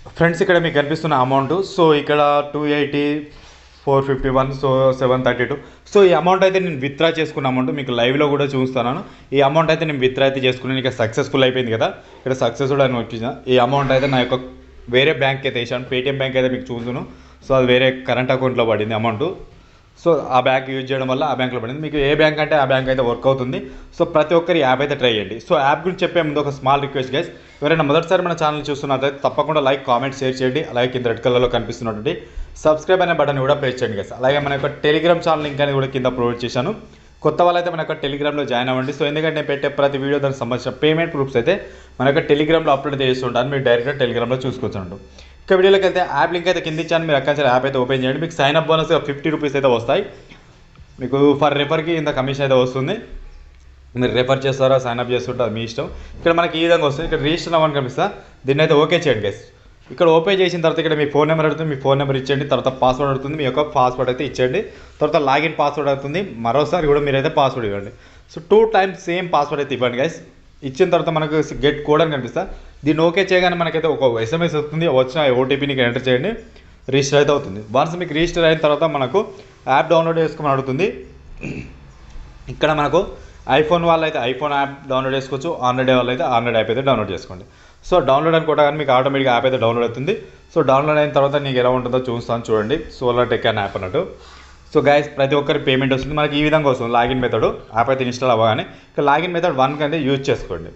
friends ఇక్కడ మీకు కనిపిస్తున్న అమౌంట్ సో ఇక్కడ two eighty four fifty one so seven thirty two so ఈ అమౌంట్ అయితే నేను విత్డ్రా చేసుకున్న అమౌంట్ మీకు లైవ్లో కూడా చూస్తున్నాను ఈ అమౌంట్ అయితే నేను విత్డ్రా అయితే చేసుకున్నాను ఇక సక్సెస్ఫుల్ అయిపోయింది కదా ఇక్కడ సక్సెస్ఫుల్ అని వచ్చిన ఈ అమౌంట్ అయితే నా యొక్క వేరే బ్యాంక్ అయితే వేసాను పేటిఎం బ్యాంక్ అయితే మీకు చూసును సో అది వేరే కరెంట్ అకౌంట్లో పడింది అమౌంట్ సో ఆ బ్యాంక్ యూజ్ చేయడం వల్ల ఆ బ్యాంక్లో పడింది మీకు ఏ బ్యాంక్ అంటే ఆ బ్యాంక్ అయితే వర్క్ అవుతుంది సో ప్రతి ఒక్కరి యాప్ అయితే ట్రై చేయండి సో యాప్ గురించి చెప్పే ముందు ఒక స్మాల్ రిక్వెస్ట్ గైస్ ఎవరైనా మొదటిసారి మన ఛానల్ చూస్తున్నట్లయితే తప్పకుండా లైక్ కామెంట్ షేర్ చేయండి అలాగే కింద రెడ్ కలర్లో కనిపిస్తున్నటువంటి సబ్స్క్రైబ్ అనే బటన్ కూడా ప్రెస్ చేయండి గైస్ అలాగే మన యొక్క టెలిగ్రామ్ ఛానల్ లింక్ అనేది కూడా కింద ప్రొవైడ్ చేశాను కొత్త వాళ్ళైతే మన యొక్క టెలిగ్రామ్లో జాయిన్ అవ్వండి సో ఎందుకంటే నేను పెట్టే ప్రతి వీడియో దానికి సంబంధించిన పేమెంట్ ప్రూఫ్స్ అయితే మన యొక్క టెలిగ్రామ్లో అప్లోడ్ చేస్తుంటాను మీరు డైరెక్ట్గా టెలిగ్రామ్లో చూసుకోవచ్చు ఇక వీడియోలోకి అయితే యాప్ లింక్ అయితే కింద ఇచ్చాను మీరు అక్కడ యాప్ అయితే ఓపెన్ చేయండి మీకు sign up bonus fifty rupees అయితే వస్తాయి మీకు ఫర్ రెఫర్కి ఇంత కమిషన్ అయితే వస్తుంది మీరు రెఫర్ చేస్తారా సైన్ అప్ చేస్తుంటే అది మీ ఇష్టం ఇక్కడ మనకి ఈ విధంగా వస్తుంది ఇక్కడ రిజిస్టర్ అవ్వని కనిపిస్తా దీన్ని అయితే ఓకే చేయండి గైస్ ఇక్కడ ఓపెన్ చేసిన తర్వాత ఇక్కడ మీ ఫోన్ నెంబర్ అడుగుతుంది మీ ఫోన్ నెంబర్ ఇచ్చేయండి తర్వాత పాస్వర్డ్ అడుగుతుంది మీ యొక్క పాస్వర్డ్ అయితే ఇచ్చేయండి తర్వాత లాగిన్ పాస్వర్డ్ అవుతుంది మరోసారి కూడా మీరైతే పాస్వర్డ్ ఇవ్వండి so two times same password అయితే ఇవ్వండి గైస్ ఇచ్చిన తర్వాత మనకు గెట్ కోడ్ అని కనిపిస్తా దీన్ని ఓకే చేయగానే మనకైతే ఒక ఎస్ఎంఎస్ వస్తుంది వచ్చిన ఓటీపీని ఎంటర్ చేయండి రిజిస్టర్ అయితే అవుతుంది వన్స్ మీకు రిజిస్టర్ అయిన తర్వాత మనకు యాప్ డౌన్లోడ్ చేసుకోమని అడుగుతుంది ఇక్కడ మనకు ఐఫోన్ వాళ్ళు అయితే ఐఫోన్ యాప్ డౌన్లోడ్ చేసుకోవచ్చు ఆండ్రాయిడ్ వాళ్ళు అయితే ఆండ్రాయిడ్ యాప్ అయితే డౌన్లోడ్ చేసుకోండి సో డౌన్లోడ్ అని కొట్టగానే మీకు ఆటోమేటిక్ యాప్ అయితే డౌన్లోడ్ అవుతుంది సో డౌన్లోడ్ అయిన తర్వాత నీకు ఎలా ఉంటుందో చూస్తాను చూడండి సోలార్ టెక్ అనే యాప్ అన్నట్టు సో గైస్ ప్రతి ఒక్కరి పేమెంట్ వస్తుంది మనకి ఈ విధంగా వస్తుంది లాగిన్ మెథడ్ యాప్ అయితే ఇన్స్టాల్ అవ్వగానే ఇక లాగిన్ మెథడ్ వన్ అయితే యూజ్ చేసుకోండి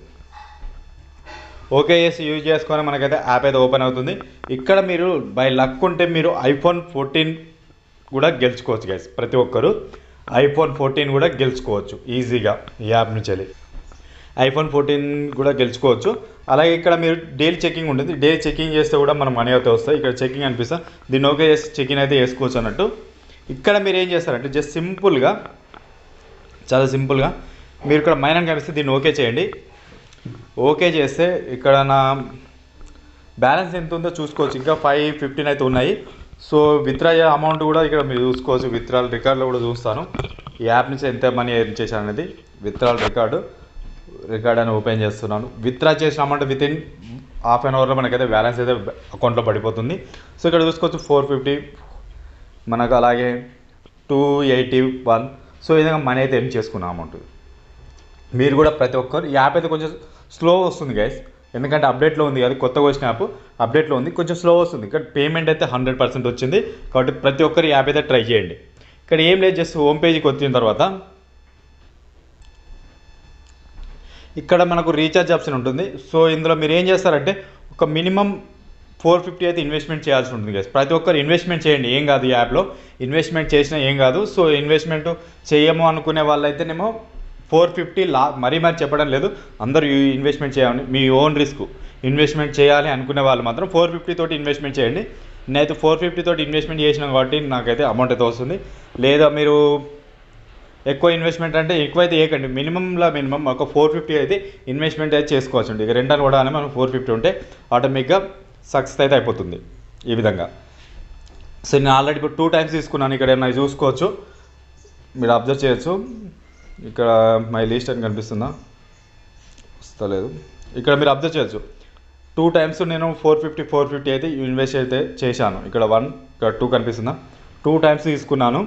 ఓకే చేసి యూజ్ చేసుకొని మనకైతే యాప్ అయితే ఓపెన్ అవుతుంది ఇక్కడ మీరు బై లక్ ఉంటే మీరు ఐఫోన్ ఫోర్టీన్ కూడా గెలుచుకోవచ్చు గైస్ ప్రతి ఒక్కరు ఐఫోన్ ఫోర్టీన్ కూడా గెలుచుకోవచ్చు ఈజీగా ఈ యాప్ నుంచి వెళ్ళి ఐఫోన్ ఫోర్టీన్ కూడా గెలుచుకోవచ్చు అలాగే ఇక్కడ మీరు డైలీ చెకింగ్ ఉంటుంది డైలీ చెకింగ్ చేస్తే కూడా మనం మనీ అయితే వస్తాయి ఇక్కడ చెకింగ్ అనిపిస్తా దీన్ని ఓకే చేసి చెకింగ్ అయితే చేసుకోవచ్చు అన్నట్టు ఇక్కడ మీరు ఏం చేస్తారంటే జస్ట్ సింపుల్గా చాలా సింపుల్గా మీరు ఇక్కడ మైనన్ కనిపిస్తే దీన్ని ఓకే చేయండి ఓకే చేస్తే ఇక్కడ నా బ్యాలెన్స్ ఎంత ఉందో చూసుకోవచ్చు ఇంకా ఫైవ్ ఫిఫ్టీన్ అయితే ఉన్నాయి సో విత్డ్రా అయ్యే అమౌంట్ కూడా ఇక్కడ మీరు చూసుకోవచ్చు విత్డ్రాల్ రికార్డులో కూడా చూస్తాను ఈ యాప్ నుంచి ఎంత మనీ ఎర్న్ చేశాను అనేది విత్డ్రాల్ రికార్డు రికార్డ్ అని ఓపెన్ చేస్తున్నాను విత్డ్రా చేసిన amount within half an అవర్లో మనకైతే బ్యాలెన్స్ అయితే అకౌంట్లో పడిపోతుంది సో ఇక్కడ చూసుకోవచ్చు ఫోర్ ఫిఫ్టీ మనకు అలాగే టూ ఎయిటీ వన్ సో ఈ విధంగా మనీ అయితే ఎర్న్ చేసుకున్నాం అమౌంట్ మీరు కూడా ప్రతి ఒక్కరు ఈ యాప్ అయితే కొంచెం స్లో వస్తుంది గైస్ ఎందుకంటే అప్డేట్లో ఉంది అది కొత్తగా వచ్చిన యాప్ అప్డేట్లో ఉంది కొంచెం స్లో వస్తుంది ఇక్కడ పేమెంట్ అయితే హండ్రెడ్ పర్సెంట్ వచ్చింది కాబట్టి ప్రతి ఒక్కరు ఈ యాప్ అయితే ట్రై చేయండి ఇక్కడ ఏం లేదు జస్ట్ హోమ్ పేజీకి వచ్చిన తర్వాత ఇక్కడ మనకు రీఛార్జ్ ఆప్షన్ ఉంటుంది సో ఇందులో మీరు ఏం చేస్తారంటే ఒక మినిమం ఫోర్ ఫిఫ్టీ అయితే ఇన్వెస్ట్మెంట్ చేయాల్సి ఉంటుంది గైస్ ప్రతి ఒక్కరు ఇన్వెస్ట్మెంట్ చేయండి ఏం కాదు ఈ యాప్లో ఇన్వెస్ట్మెంట్ చేసినా ఏం కాదు సో ఇన్వెస్ట్మెంట్ చేయము అనుకునే వాళ్ళైతేనేమో ఫోర్ ఫిఫ్టీ లా మరీ మరి చెప్పడం లేదు అందరూ ఈ ఇన్వెస్ట్మెంట్ చేయాలి మీ ఓన్ రిస్క్ ఇన్వెస్ట్మెంట్ చేయాలి అనుకునే వాళ్ళు మాత్రం ఫోర్ ఫిఫ్టీ తోటి ఇన్వెస్ట్మెంట్ చేయండి నేనైతే ఫోర్ ఫిఫ్టీ తోటి ఇన్వెస్ట్మెంట్ చేసినా కాబట్టి నాకైతే అమౌంట్ అయితే వస్తుంది లేదా మీరు ఎక్కువ ఇన్వెస్ట్మెంట్ అంటే ఎక్కువైతే ఏకండి మినిమంలో మినిమం ఒక ఫోర్ ఫిఫ్టీ అయితే ఇన్వెస్ట్మెంట్ అయితే చేసుకోవచ్చు ఇక రెండని కూడా మనం ఫోర్ ఫిఫ్టీ ఉంటే ఆటోమేటిక్గా సక్సెస్ అయితే అయిపోతుంది ఈ విధంగా సో నేను ఆల్రెడీ ఇప్పుడు టూ టైమ్స్ తీసుకున్నాను ఇక్కడ ఏమైనా చూసుకోవచ్చు మీరు అబ్జర్వ్ చేయొచ్చు ఇక్కడ మై లిస్ట్ అని కనిపిస్తుందా వస్తలేదు ఇక్కడ మీరు అబ్జర్వ్ చేయొచ్చు టూ టైమ్స్ నేను ఫోర్ ఫిఫ్టీ ఫోర్ ఫిఫ్టీ అయితే ఇన్వెస్ట్ అయితే చేశాను ఇక్కడ వన్ ఇక్కడ టూ కనిపిస్తుందా టూ టైమ్స్ తీసుకున్నాను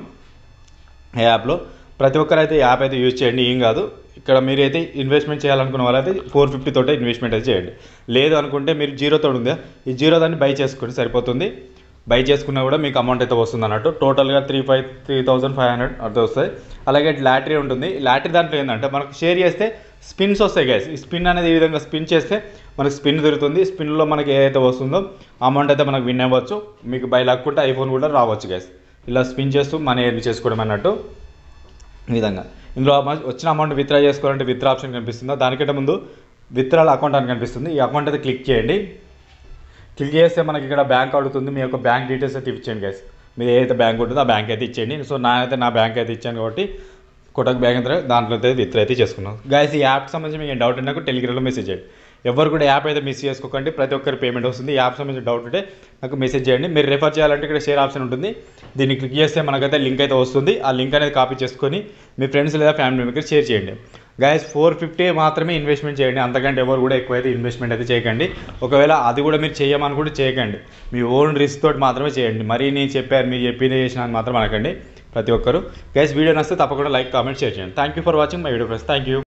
ఈ యాప్లో ప్రతి ఒక్కరైతే యాప్ అయితే యూజ్ చేయండి ఏం కాదు ఇక్కడ మీరైతే ఇన్వెస్ట్మెంట్ చేయాలనుకున్న వాళ్ళైతే ఫోర్ ఫిఫ్టీ తోటే ఇన్వెస్ట్మెంట్ అయితే చేయండి లేదు అనుకుంటే మీరు జీరో తోడు ఉందా ఈ జీరో దాన్ని బై చేసుకోండి సరిపోతుంది బై చేసుకున్నా కూడా మీకు అమౌంట్ అయితే వస్తుంది అన్నట్టు టోటల్గా three five three thousand five hundred అర్థం వస్తాయి అలాగే లాటరీ ఉంటుంది లాటరీ దాంట్లో ఏంటంటే మనకు షేర్ చేస్తే స్పిన్స్ వస్తాయి గ్యాస్ ఈ స్పిన్ అనేది ఈ విధంగా స్పిన్ చేస్తే మనకు స్పిన్ దొరుకుతుంది స్పిన్లో మనకి ఏదైతే వస్తుందో అమౌంట్ అయితే మనకు విన్ అవ్వచ్చు మీకు బై లక్కుంటే ఐఫోన్ కూడా రావచ్చు గ్యాస్ ఇలా స్పిన్ చేస్తూ మనీ ఎర్న్ చేసుకోవడం అన్నట్టు ఈ విధంగా ఇందులో అమ- వచ్చిన అమౌంట్ విత్డ్రా చేసుకోవాలంటే విత్డ్రా ఆప్షన్ కనిపిస్తుందా దానికంటే ముందు విత్డ్రాల్ అకౌంట్ అని కనిపిస్తుంది ఈ అకౌంట్ అయితే క్లిక్ చేయండి క్లిక్ చేస్తే మనకి ఇక్కడ బ్యాంక్ అడుగుతుంది మీ యొక్క బ్యాంక్ డీటెయిల్స్ అయితే ఇచ్చేయండి గైస్ మీరు ఏదైతే బ్యాంక్ ఉంటుందో ఆ బ్యాంక్ అయితే ఇచ్చేయండి సో నా అయితే నా బ్యాంక్ అయితే ఇచ్చాను కాబట్టి కొటక్ బ్యాంక్ అయితే దాంట్లో అయితే విత్డ్రా అయితే చేసుకున్నాం గైస్ ఈ యాప్ సంబంధించి మీకు డౌట్ ఉన్నా కూడా టెలిగ్రామ్లో మెసేజ్ చేయండి ఎవరు కూడా యాప్ అయితే మిస్ చేసుకోకండి ప్రతి ఒక్కరి పేమెంట్ వస్తుంది ఈ యాప్ సంబంధించిన డౌట్ ఉంటే నాకు మెసేజ్ చేయండి మీరు రెఫర్ చేయాలంటే ఇక్కడ షేర్ ఆప్షన్ ఉంటుంది దీన్ని క్లిక్ చేస్తే మనకైతే లింక్ అయితే వస్తుంది ఆ లింక్ అనేది కాపీ చేసుకొని మీ ఫ్రెండ్స్ లేదా ఫ్యామిలీ మెంబర్కి షేర్ చేయండి గైస్ ఫోర్ ఫిఫ్టీ మాత్రమే ఇన్వెస్ట్మెంట్ చేయండి అంతకంటే ఎవరు కూడా ఎక్కువైతే ఇన్వెస్ట్మెంట్ అయితే చేయకండి ఒకవేళ అది కూడా మీరు చేయమని కూడా చేయకండి మీ ఓన్ రిస్క్ తోటి మాత్రమే చేయండి మరీ నేను చెప్పారు మీరు చెప్పింది చేసిన అని మాత్రం అనకండి ప్రతి ఒక్కరు గైస్ వీడియో నచ్చితే తప్పకుండా లైక్ కామెంట్ షేర్ చేయండి thank you for watching my video friends thank you